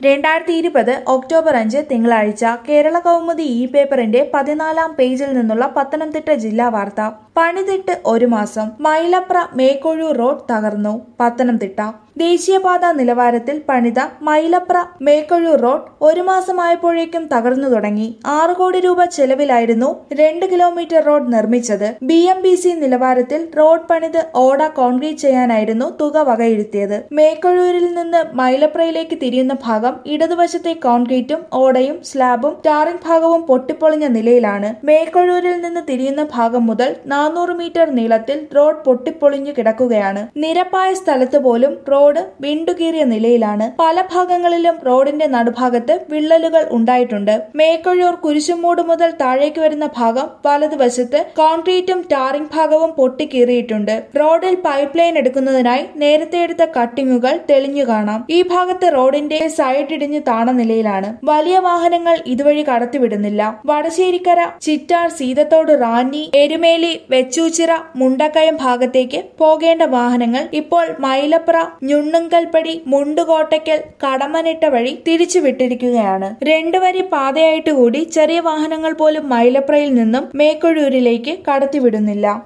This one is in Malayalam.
രണ്ടായിരത്തി ഇരുപത് ഒക്ടോബർ അഞ്ച് തിങ്കളാഴ്ച കേരള കൗമുദി ഇ പേപ്പറിന്റെ പതിനാലാം പേജിൽ നിന്നുള്ള പത്തനംതിട്ട ജില്ലാ വാർത്ത പണിതിട്ട് ഒരു മാസം മൈലപ്ര മേക്കൊഴൂർ റോഡ് തകർന്നു പത്തനംതിട്ട ദേശീയപാത നിലവാരത്തിൽ പണിത മൈലപ്ര മേക്കൊഴൂർ റോഡ് ഒരു മാസമായപ്പോഴേക്കും തകർന്നു തുടങ്ങി ആറ് കോടി രൂപ ചെലവിലായിരുന്നു രണ്ട് കിലോമീറ്റർ റോഡ് നിർമ്മിച്ചത് ബി എം ബി സി നിലവാരത്തിൽ റോഡ് പണിത് ഓട കോൺക്രീറ്റ് ചെയ്യാനായിരുന്നു തുക വകയിരുത്തിയത് മേക്കൊഴൂരിൽ നിന്ന് മൈലപ്രയിലേക്ക് തിരിയുന്ന ഭാഗം ഇടതുവശത്തെ കോൺക്രീറ്റും ഓടയും സ്ലാബും ടാറിംഗ് ഭാഗവും പൊട്ടിപ്പൊളിഞ്ഞ നിലയിലാണ് മേക്കൊഴൂരിൽ നിന്ന് തിരിയുന്ന ഭാഗം മുതൽ നാനൂറ് മീറ്റർ നീളത്തിൽ റോഡ് പൊട്ടിപ്പൊളിഞ്ഞു കിടക്കുകയാണ് നിരപ്പായ സ്ഥലത്ത് പോലും റോഡ് വിണ്ടുകീറിയ നിലയിലാണ് പല ഭാഗങ്ങളിലും റോഡിന്റെ നടുഭാഗത്ത് വിള്ളലുകൾ ഉണ്ടായിട്ടുണ്ട് മേക്കൊഴൂർ കുരിശുമൂട് മുതൽ താഴേക്ക് വരുന്ന ഭാഗം വലതുവശത്ത് കോൺക്രീറ്റും ടാറിംഗ് ഭാഗവും പൊട്ടിക്കീറിയിട്ടുണ്ട് റോഡിൽ പൈപ്പ് ലൈൻ എടുക്കുന്നതിനായി നേരത്തെ എടുത്ത കട്ടിങ്ങുകൾ തെളിഞ്ഞു കാണാം ഈ ഭാഗത്ത് റോഡിന്റെ സൈഡ് ഇടിഞ്ഞു താണ നിലയിലാണ് വലിയ വാഹനങ്ങൾ ഇതുവഴി കടത്തിവിടുന്നില്ല വടശ്ശേരിക്കര ചിറ്റാർ സീതത്തോട് റാന്നി എരുമേലി വെച്ചൂച്ചിറ മുണ്ടക്കയം ഭാഗത്തേക്ക് പോകേണ്ട വാഹനങ്ങൾ ഇപ്പോൾ മൈലപ്ര ഞുണ്ണുങ്കൽപ്പടി മുണ്ടുകോട്ടയ്ക്കൽ കടമനിട്ട വഴി തിരിച്ചു വിട്ടിരിക്കുകയാണ് രണ്ടു വരി പാതയായിട്ട് കൂടി ചെറിയ വാഹനങ്ങൾ പോലും മൈലപ്രയിൽ നിന്നും മേക്കൊഴൂരിലേക്ക് കടത്തിവിടുന്നില്ല